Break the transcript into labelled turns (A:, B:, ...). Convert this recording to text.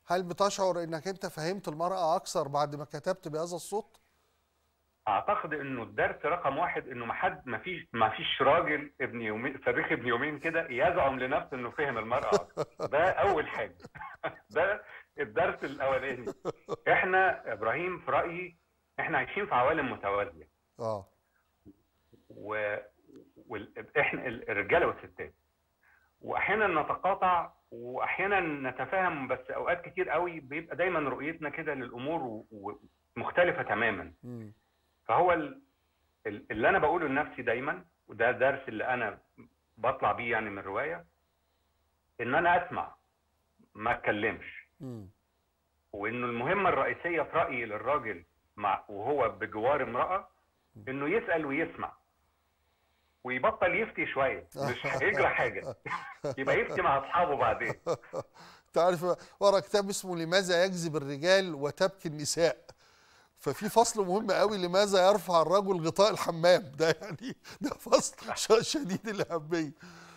A: هل بتشعر انك انت فهمت المرأة اكثر بعد ما كتبت بهذا الصوت؟
B: اعتقد انه الدرس رقم واحد انه ما حد ما فيش ما فيش راجل ابن يومين صريخ ابن يومين كده يزعم لنفسه انه فهم المرأة اكتر ده اول حاجة ده الدرس الاولاني احنا ابراهيم في رايي احنا عايشين في عوالم متوازيه
A: اه
B: و... وال... احنا الرجاله والستات واحيانا نتقاطع واحيانا نتفاهم بس اوقات كتير قوي بيبقى دايما رؤيتنا كده للامور و... و... مختلفه تماما
A: مم.
B: فهو ال... ال- اللي انا بقوله لنفسي دايما وده درس اللي انا بطلع بيه يعني من الروايه ان انا اسمع ما اتكلمش
A: مم.
B: وانه المهمه الرئيسيه في رايي للراجل مع وهو بجوار امراه انه يسال ويسمع ويبطل يفتي شويه مش هيجرى حاجه يبقى يفتي مع اصحابه بعدين
A: تعرف ورا كتاب اسمه لماذا يجذب الرجال وتبكي النساء ففي فصل مهم قوي لماذا يرفع الرجل غطاء الحمام ده يعني ده فصل ش- شديد الأهمية